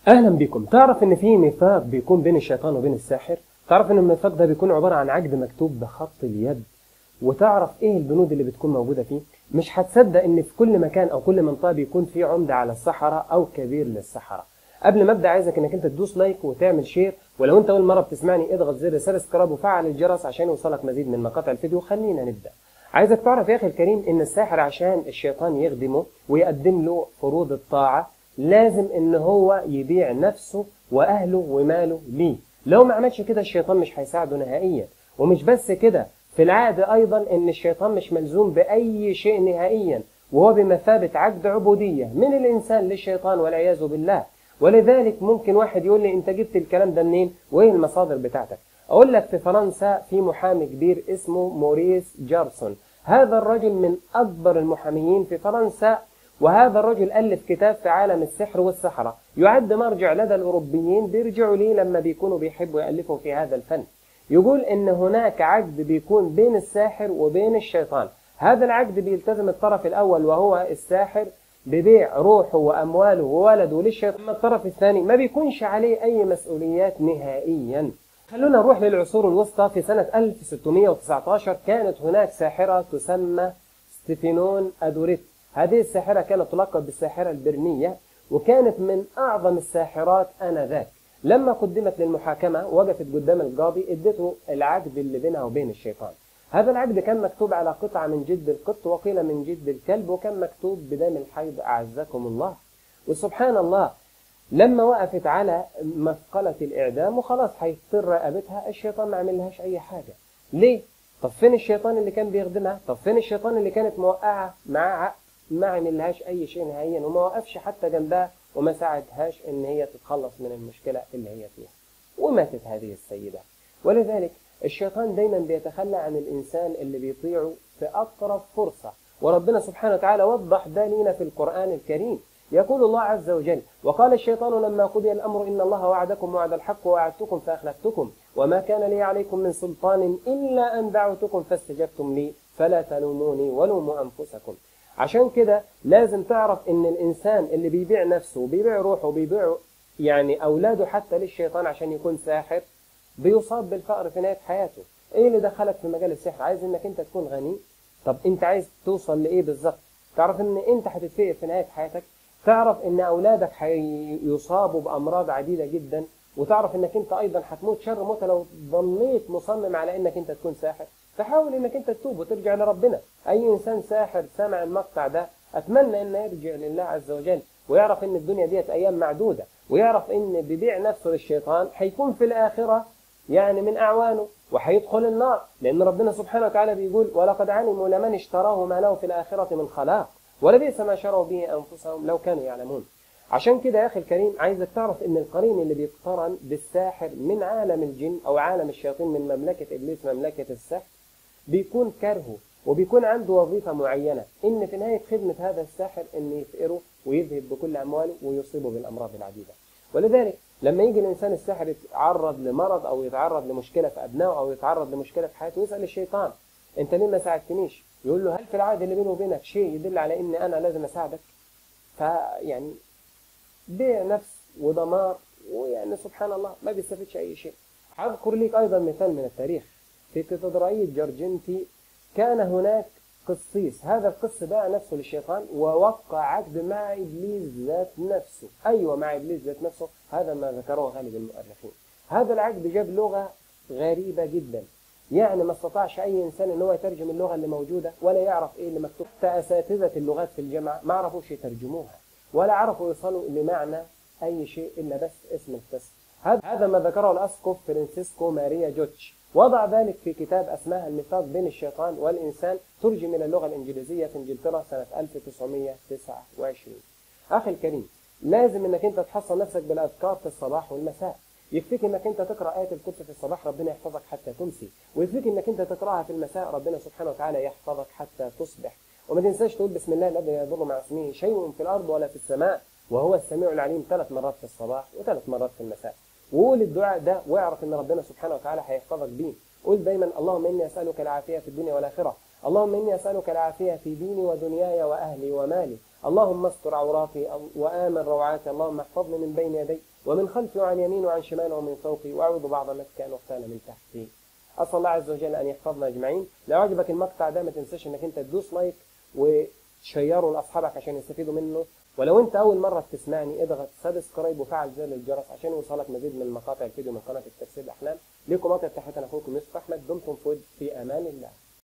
اهلا بكم تعرف ان في ميثاق بيكون بين الشيطان وبين الساحر تعرف ان الميثاق ده بيكون عباره عن عقد مكتوب بخط اليد وتعرف ايه البنود اللي بتكون موجوده فيه مش هتصدق ان في كل مكان او كل منطقه بيكون في عمده على الصحراء او كبير للصحراء قبل ما ابدا عايزك انك انت تدوس لايك وتعمل شير ولو انت اول مره بتسمعني اضغط زر سبسكرايب وفعل الجرس عشان يوصلك مزيد من مقاطع الفيديو خلينا نبدا عايزك تعرف يا اخي الكريم ان الساحر عشان الشيطان يخدمه ويقدم له فروض الطاعه لازم ان هو يبيع نفسه واهله وماله ليه لو ما عملش كده الشيطان مش هيساعده نهائيا ومش بس كده في العهد ايضا ان الشيطان مش ملزوم باي شيء نهائيا وهو بمثابه عقد عبوديه من الانسان للشيطان والعياذ بالله ولذلك ممكن واحد يقول لي انت جبت الكلام ده منين وايه المصادر بتاعتك اقول لك في فرنسا في محامي كبير اسمه موريس جارسون هذا الرجل من اكبر المحاميين في فرنسا وهذا الرجل ألف كتاب في عالم السحر والسحرة يعد مرجع لدى الأوروبيين بيرجعوا ليه لما بيكونوا بيحبوا يألفوا في هذا الفن يقول إن هناك عقد بيكون بين الساحر وبين الشيطان هذا العقد بيلتزم الطرف الأول وهو الساحر ببيع روحه وأمواله وولده للشيطان الطرف الثاني ما بيكونش عليه أي مسؤوليات نهائيا خلونا نروح للعصور الوسطى في سنة 1619 كانت هناك ساحرة تسمى ستيفينون أدوريت هذه الساحرة كانت تلقب بالساحرة البرنية وكانت من أعظم الساحرات آنذاك لما قدمت للمحاكمة وقفت قدام القاضي ادته العقد اللي بينها وبين الشيطان هذا العقد كان مكتوب على قطعة من جلد القط وقيل من جلد الكلب وكان مكتوب بدم الحيض أعزكم الله وسبحان الله لما وقفت على مثقلة الإعدام وخلاص هيضطر رقبتها الشيطان ما عملهاش أي حاجة ليه؟ طب فين الشيطان اللي كان بيخدمها؟ طب فين الشيطان اللي كانت موقعة معاه عقد ما عملهاش اي شيء نهائيا وما وقفش حتى جنبها وما ساعدهاش ان هي تتخلص من المشكله اللي هي فيها وماتت هذه السيده ولذلك الشيطان دايما بيتخلى عن الانسان اللي بيطيعه في اقرب فرصه وربنا سبحانه وتعالى وضح ده لينا في القران الكريم يقول الله عز وجل وقال الشيطان لما قضي الامر ان الله وعدكم وعد الحق ووعدتكم فاخلفتكم وما كان لي عليكم من سلطان الا ان دعوتكم فاستجبتم لي فلا تلوموني ولوموا انفسكم عشان كده لازم تعرف ان الانسان اللي بيبيع نفسه وبيبيع روحه وبيبيع يعني اولاده حتى للشيطان عشان يكون ساحر بيصاب بالفقر في نهايه حياته ايه اللي دخلك في مجال السحر عايز انك انت تكون غني طب انت عايز توصل لايه بالظبط تعرف ان انت هتتفقر في نهايه حياتك تعرف ان اولادك هيصابوا بامراض عديده جدا وتعرف انك انت ايضا هتموت شر موت لو ظنيت مصمم على انك انت تكون ساحر فحاول انك انت تتوب وترجع لربنا اي انسان ساحر سمع المقطع ده اتمنى انه يرجع لله عز وجل ويعرف ان الدنيا ديت ايام معدوده ويعرف ان ببيع نفسه للشيطان هيكون في الاخره يعني من اعوانه وهيدخل النار لان ربنا سبحانه وتعالى بيقول ولقد علموا لمن اشتراه ما له في الاخره من خلاق ولبئس ما شروا به انفسهم لو كانوا يعلمون عشان كده يا اخي الكريم عايزك تعرف ان القرين اللي بيقترن بالساحر من عالم الجن او عالم الشياطين من مملكه ابليس مملكه السحر بيكون كرهه وبيكون عنده وظيفة معينة إن في نهاية خدمة هذا الساحر إن يفقره ويذهب بكل أمواله ويصيبه بالأمراض العديدة ولذلك لما يجي الإنسان الساحر يتعرض لمرض أو يتعرض لمشكلة في أبنائه أو يتعرض لمشكلة في حياته يسأل الشيطان أنت ليه ما ساعدتنيش؟ يقول له هل في العهد اللي بينه وبينك شيء يدل على إن أنا لازم أساعدك؟ فيعني بيع نفس ودمار ويعني سبحان الله ما بيستفيدش أي شيء. هذكر ليك أيضا مثال من التاريخ في كاتدرائية جرجنتي كان هناك قسيس هذا القس باع نفسه للشيطان ووقع عقد مع إبليس ذات نفسه أيوة مع إبليس ذات نفسه هذا ما ذكره غالب المؤرخين هذا العقد جاب لغة غريبة جدا يعني ما استطاعش أي إنسان إن هو يترجم اللغة اللي موجودة ولا يعرف إيه اللي مكتوب حتى أساتذة اللغات في الجامعة ما عرفوش يترجموها ولا عرفوا يوصلوا لمعنى أي شيء إلا بس اسم القس هذا ما ذكره الأسقف فرانسيسكو ماريا جوتش وضع ذلك في كتاب أسماه الميثاق بين الشيطان والإنسان ترجم إلى اللغة الإنجليزية في إنجلترا سنة 1929 أخي الكريم لازم إنك أنت تحصن نفسك بالأذكار في الصباح والمساء يكفيك إنك أنت تقرأ آية الكرسي في الصباح ربنا يحفظك حتى تمسي ويكفيك إنك أنت تقرأها في المساء ربنا سبحانه وتعالى يحفظك حتى تصبح وما تنساش تقول بسم الله الذي يضر مع اسمه شيء في الأرض ولا في السماء وهو السميع العليم ثلاث مرات في الصباح وثلاث مرات في المساء وقول الدعاء ده واعرف ان ربنا سبحانه وتعالى هيحفظك بيه قل دايما اللهم اني اسالك العافيه في الدنيا والاخره اللهم اني اسالك العافيه في ديني ودنياي واهلي ومالي اللهم استر عوراتي وآمن روعاتي اللهم احفظني من بين يدي ومن خلفي وعن يمين وعن شمال ومن فوقي وأعوذ بعض مسك أن أغتال من تحتي أسأل الله عز وجل أن يحفظنا أجمعين لو عجبك المقطع ده ما تنساش أنك أنت تدوس لايك وتشيره لأصحابك عشان يستفيدوا منه ولو أنت أول مرة بتسمعني اضغط سبسكرايب وفعل زر الجرس عشان يوصلك مزيد من مقاطع الفيديو من قناة التفسير الأحلام ليكم مقطع تحية أخوكم يوسف أحمد دمتم في ود في أمان الله